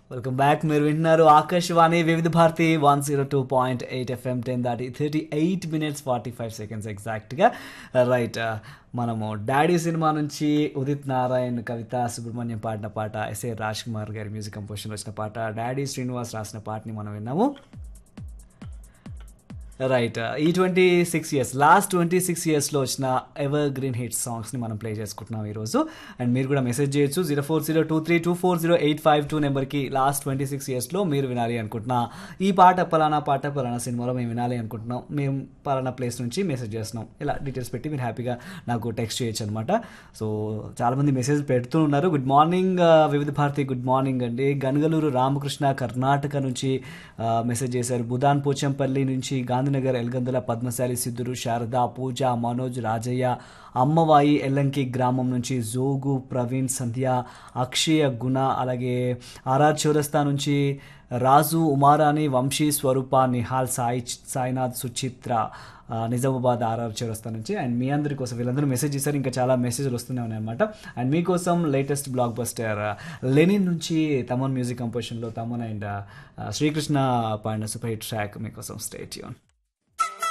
welcome back మీరు వింటున్నారు Akashvani Vividha Bharati one zero two point eight F M ten దాటి thirty eight minutes forty five seconds ఎగ్జాక్ట్గా right మనము daddy cinema నుంచి ఉదిత్ నారాయణ్ కవిత సుబ్రహ్మణ్యం పాడిన పాట ఎస్ఏ రాజ్ కుమార్ గారి మ్యూజిక్ కంపోజిషన్ వచ్చిన పాట డాడీ శ్రీనివాస్ రాసిన పాటని మనం విన్నాము రైట్ ఈ twenty six years last twenty six ఇయర్స్లో వచ్చిన ఎవర్ గ్రీన్ హిట్ సాంగ్స్ని మనం ప్లే చేసుకుంటున్నాం ఈరోజు అండ్ మీరు కూడా మెసేజ్ చేయొచ్చు zero four zero two three two four zero eight five two నెంబర్కి లాస్ట్ ట్వంటీ సిక్స్ ఇయర్స్లో మీరు వినాలి అనుకుంటున్నా ఈ పాట పలానా పాట పలానా సినిమాలో మేము వినాలి అనుకుంటున్నాం మేము పలానా ప్లేస్ నుంచి మెసేజ్ చేస్తున్నాం ఇలా డీటెయిల్స్ పెట్టి మీరు హ్యాపీగా నాకు టెక్స్ట్ చేయొచ్చు అనమాట సో చాలామంది మెసేజ్ పెడుతూ ఉన్నారు గుడ్ మార్నింగ్ వివిధ భారతి గుడ్ మార్నింగ్ అండి గనగలూరు రామకృష్ణ కర్ణాటక నుంచి మెసేజ్ చేశారు బుధాన్ పోచంపల్లి నుంచి గాంధీనగర్ ఎల్గందుల పద్మశాలి సిద్ధురు శారద పూజ మనోజ్ రాజయ్య అమ్మవాయి ఎల్లంకి గ్రామం నుంచి జోగు ప్రవీణ్ సంధ్య అక్షయ గుణ అలాగే ఆర్ఆర్ చౌరస్తా నుంచి రాజు ఉమారాణి వంశీ స్వరూప నిహాల్ సాయి సాయినాథ్ సుచిత్ర నిజామాబాద్ ఆర్ఆర్ చౌరస్తా నుంచి అండ్ మీ అందరి కోసం వీళ్ళందరూ మెసేజ్ చేశారు ఇంకా చాలా మెసేజ్లు వస్తూనే ఉన్నాయి అనమాట అండ్ మీకోసం లేటెస్ట్ బ్లాక్ బస్టర్ లెనిన్ నుంచి తమన్ మ్యూజిక్ కంపోజిషన్లో తమన్ అండ్ శ్రీకృష్ణ పాడిన సూపర్ హిట్ ట్రాక్ మీకోసం స్టేట్ యూన్